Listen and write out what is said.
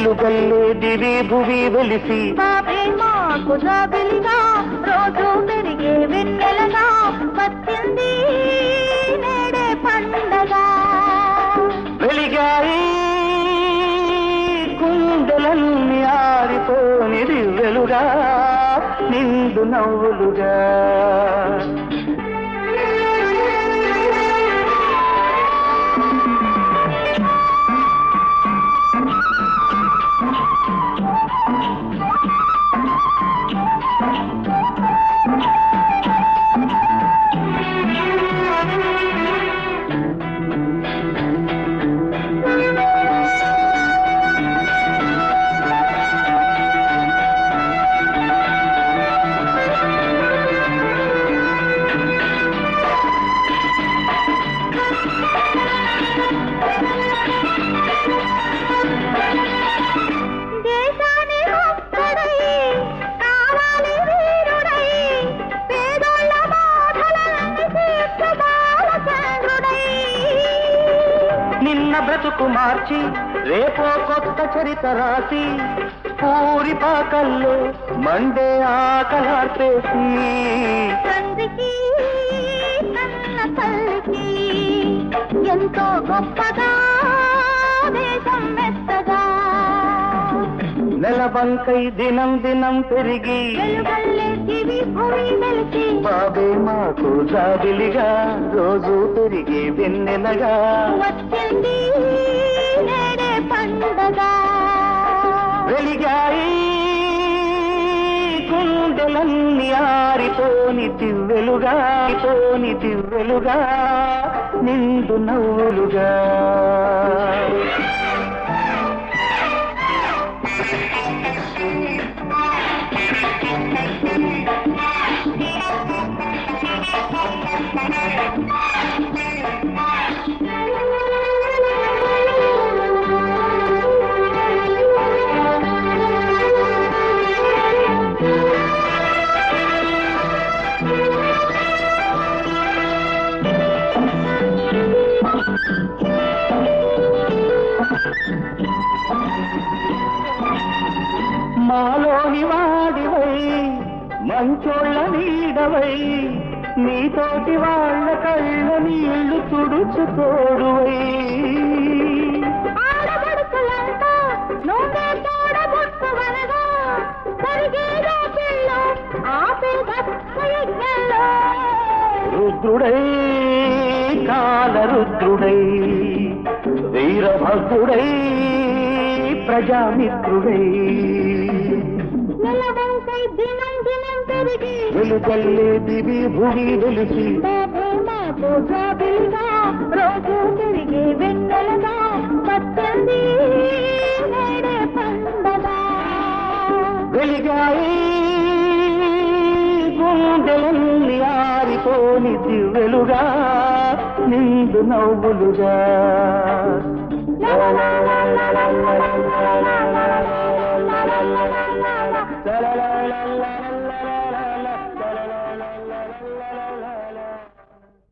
వెలుగల్లే దివి భువి వెలిసి బాబే మాకు జాబిలిగా రోజు పెరిగే వెన్నెలగా వచ్చింది నేడే పండగ వెలిగాయి కుండలన్నీ ఆరిపోనిది వెలుగా నిండు నవ్వులుగా దేశాన్ని ఒక్కడై కావాలి వీరుడై పేదోళ్ళ బాధలన్నీ తీర్చు బాలచంద్రుడై నిన్న బ్రతుకు మార్చి రేపో కొత్త చరిత రాసి పూరి పాకల్లో మండే ఆకలార్పేసి తండ్రికి కన్న తల్లికి ఎంతో గొప్పగా దేశం మెత్తగా నెలబంకై దినం దినం పెరిగి వెలుగల్లే దివి భూమి వెలిసి బాబే మాకు జాబిలిగా రోజు పెరిగి వెన్నెలగా వచ్చింది నేడే పండగ వెలిగాయి గుండెలన్నీ ఆరిపోని దివ్వెలుగా పోని దివ్వెలుగా నిండు నవ్వులుగా మాలోని వాడివై మంచోళ్ళ నీడవై నీతోటి వాళ్ళ కళ్ళ నీళ్లు తుడుచు తోడువై ఆడపడుచులంతా నువ్వే తోడబుట్టువనగా జరిగేదో పిల్లు ఆపే భక్త యజ్ఞంలో రుద్రుడై కాలరుద్రుడై వీరభద్రుడై ప్రజామిత్రుడై నిలవంకై దినం దినం పెరిగి వెలుగల్లే దివి భూమి వెలిసి బాబు మాకు జాబిలిగా రోజు తిరిగి వెన్నెలగా పచ్చంది నేడే పండగ వెలిగాయి గుండెలన్నీ ఆరిపోని దివ్వెలుగా నిండు నవ్వులుగా లా లా లా లా లా లా లా లా